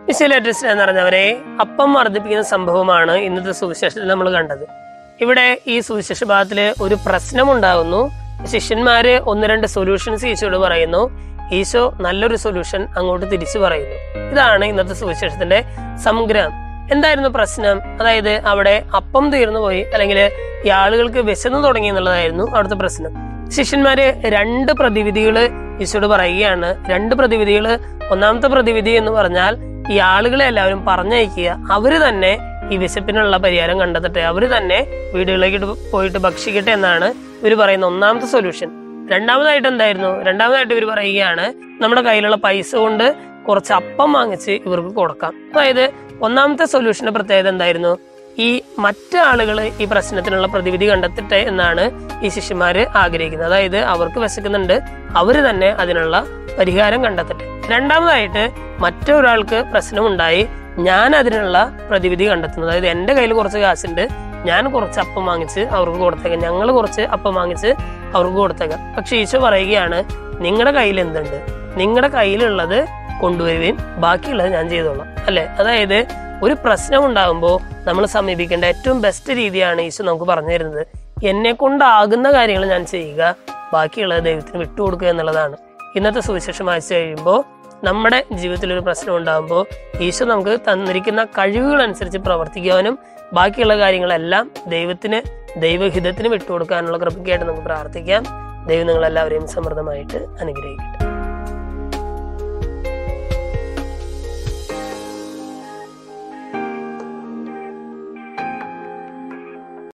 വിശലേറ്റസ്റ്റ് എന്ന് പറഞ്ഞവരെ അപ്പം വർദ്ധിപ്പിക്കുന്ന സംഭവമാണ് ഇന്നത്തെ സുവിശേഷത്തിൽ നമ്മൾ കണ്ടത് ഇവിടെ ഈ സുവിശേഷ ഭാഗത്തില് ഒരു പ്രശ്നം ഉണ്ടാകുന്നു ശിഷ്യന്മാര് ഒന്ന് രണ്ട് സൊല്യൂഷൻസ് ഈശോയോട് പറയുന്നു ഈശോ നല്ലൊരു സൊല്യൂഷൻ അങ്ങോട്ട് തിരിച്ചു പറയുന്നു ഇതാണ് ഇന്നത്തെ സുവിശേഷത്തിന്റെ സംഗ്രഹം എന്തായിരുന്നു പ്രശ്നം അതായത് അവിടെ അപ്പം തീർന്നു പോയി അല്ലെങ്കിൽ ഈ ആളുകൾക്ക് വിശന്നു തുടങ്ങി എന്നുള്ളതായിരുന്നു അവിടുത്തെ പ്രശ്നം ശിഷ്യന്മാര് രണ്ട് പ്രതിവിധികള് ഈശോട് പറയുകയാണ് രണ്ട് പ്രതിവിധികള് ഒന്നാമത്തെ പ്രതിവിധി എന്ന് പറഞ്ഞാൽ ഈ ആളുകളെ എല്ലാവരും പറഞ്ഞയക്കുക അവര് തന്നെ ഈ വിശപ്പിനുള്ള പരിഹാരം കണ്ടെത്തട്ടെ അവര് തന്നെ വീടുകളിലേക്ക് ഇട്ട് പോയിട്ട് ഭക്ഷിക്കട്ടെ എന്നാണ് ഇവർ പറയുന്ന ഒന്നാമത്തെ സൊല്യൂഷൻ രണ്ടാമതായിട്ട് എന്തായിരുന്നു രണ്ടാമതായിട്ട് ഇവർ പറയുകയാണ് നമ്മുടെ കയ്യിലുള്ള പൈസ കൊണ്ട് കുറച്ച് അപ്പം വാങ്ങിച്ച് ഇവർക്ക് കൊടുക്കാം അതായത് ഒന്നാമത്തെ സൊല്യൂഷന്റെ പ്രത്യേകത എന്തായിരുന്നു ഈ മറ്റു ആളുകൾ ഈ പ്രശ്നത്തിനുള്ള പ്രതിവിധി കണ്ടെത്തട്ടെ എന്നാണ് ഈ ശിഷ്യന്മാര് ആഗ്രഹിക്കുന്നത് അതായത് അവർക്ക് വിശക്കുന്നുണ്ട് അവര് തന്നെ അതിനുള്ള പരിഹാരം കണ്ടെത്തട്ടെ രണ്ടാമതായിട്ട് മറ്റൊരാൾക്ക് പ്രശ്നമുണ്ടായി ഞാൻ അതിനുള്ള പ്രതിവിധി കണ്ടെത്തുന്നു അതായത് എന്റെ കയ്യിൽ കുറച്ച് കാശുണ്ട് ഞാൻ കുറച്ച് അപ്പം വാങ്ങിച്ച് അവർക്ക് കൊടുത്തേക്കാം ഞങ്ങൾ കുറച്ച് അപ്പം വാങ്ങിച്ച് അവർക്ക് കൊടുത്തേക്കാം പക്ഷെ ഈശോ പറയുകയാണ് നിങ്ങളുടെ കയ്യിൽ എന്തുണ്ട് നിങ്ങളുടെ കയ്യിലുള്ളത് കൊണ്ടുവരുകയും ബാക്കിയുള്ളത് ഞാൻ ചെയ്തോളാം അല്ലെ അതായത് ഒരു പ്രശ്നം ഉണ്ടാകുമ്പോൾ നമ്മൾ സമീപിക്കേണ്ട ഏറ്റവും ബെസ്റ്റ് രീതിയാണ് ഈശോ നമുക്ക് പറഞ്ഞു തരുന്നത് എന്നെ കൊണ്ടാകുന്ന കാര്യങ്ങൾ ഞാൻ ചെയ്യുക ബാക്കിയുള്ളത് ദൈവത്തിന് വിട്ടുകൊടുക്കുക എന്നുള്ളതാണ് ഇന്നത്തെ സുവിശേഷം വായിച്ചു കഴിയുമ്പോൾ നമ്മുടെ ജീവിതത്തിൽ ഒരു പ്രശ്നം ഉണ്ടാകുമ്പോൾ ഈശോ നമുക്ക് തന്നിരിക്കുന്ന കഴിവുകൾ അനുസരിച്ച് പ്രവർത്തിക്കുവാനും ബാക്കിയുള്ള കാര്യങ്ങളെല്ലാം ദൈവത്തിന് ദൈവഹിതത്തിന് വിട്ടുകൊടുക്കാനുള്ള കൃപയ്ക്കായിട്ട് നമുക്ക് പ്രാർത്ഥിക്കാം ദൈവം നിങ്ങളെല്ലാവരെയും സമൃദ്ധമായിട്ട് അനുഗ്രഹിക്കും